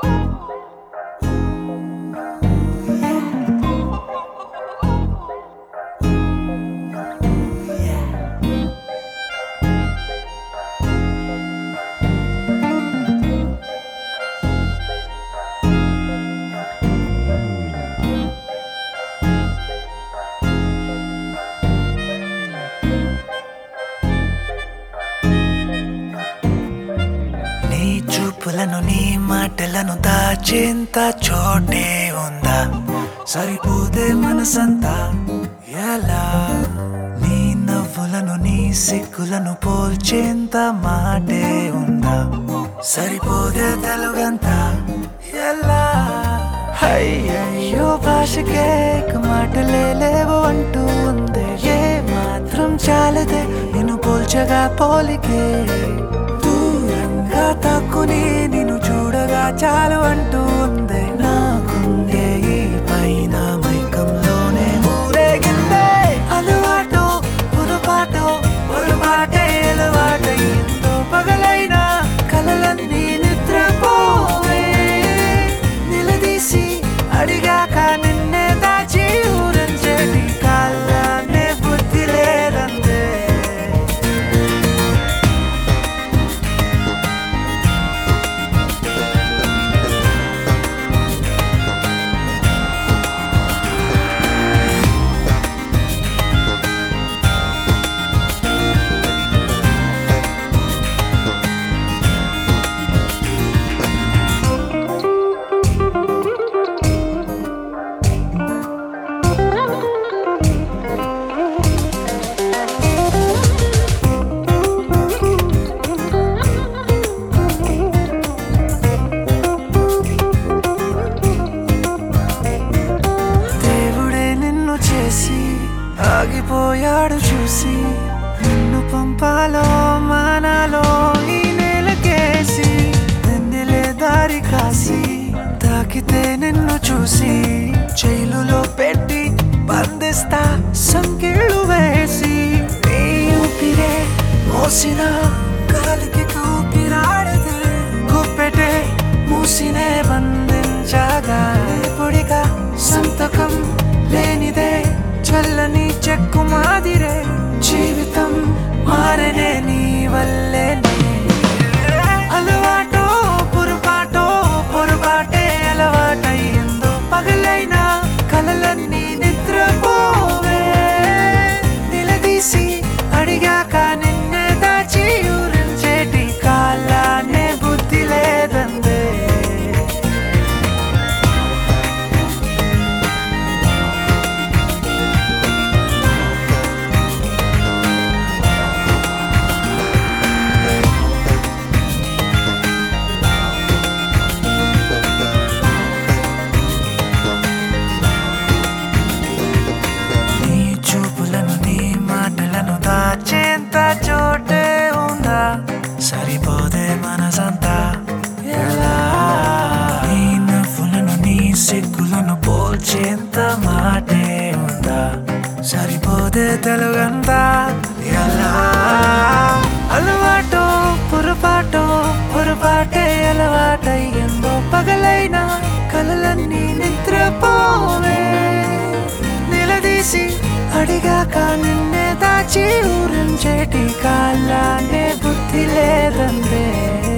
నీ చూపులను నీ మాటలను దాచేంత చోటే ఉందా సరిపోతే మనసంతా ఎలా నీ నవ్వులను నీ సిగ్గులను పోల్చేంత మాటే ఉందా సరిపోతే తెలుగంతా ఎలా అయ్యయ్యో భాషకే ఇక మాటలే లేవు అంటూ ఉంది ఏ మాత్రం చాలదే నేను పోల్చగా పోలికే దూరంగా తక్కుని నిన్ను చూడగా చాలు అంటూ ఉంది నాకుందే ఈ పైన మైకంలోనే ఊరేగిందే అలవాటు పొరపాటు పొరపాటే అలవాటైందో పగలైన కలలన్నీ నిద్రపోవే నిలదీసి అడిగాక నిన్నే దాచి ఊరంచేటి కాళ్ళనే బుద్ధి లేదందే దేవుడే నిన్ను చేసి ఆగిపోయాడు చూసి నిన్ను పంపాలో మానాలో ఈ నేలకేసి వెన్నెలే దారి కాసి తాకితే నిన్ను చూసి జైలులో పెట్టి బంధిస్తా సంకెళ్ళు వేసి నీ ఊపిరే మోసిన గాలికి కూపిరాడదే గుప్పెటే మూసినే బంధించగా పొడిగా సంతకం లేనిదే చల్లని చెక్కు మాదిరే జీవితం మారనే నీ వల్లేనే అలవాటో పొరపాటో పొరపాటే అలవాటయ్యిందో పగలైనా కలలన్నీ నిద్రపోవే నిలదీసి అడిగాక నిన్నే దాచి ఊరించేటి కాలానే బుద్ధి లేదందే నీ చూపులను నీ మాటలను దాచేంత చోటే ఉందా సరిపోదే మనసంతా ఎలా నీ నవ్వులను నీ సిగ్గులను పోల్చేంత మాటే ఉందా సరిపోదే తెలుగంతా ఎలా అలవాటో పొరపాటో పొరపాటే అలవాటయ్యిందో పగలైన కలలన్నీ నిద్రపోవే నిలదీసి అడిగాక నిన్నే దాచి ఊరించేటి కాళ్ళనే బుద్ధి లేదందే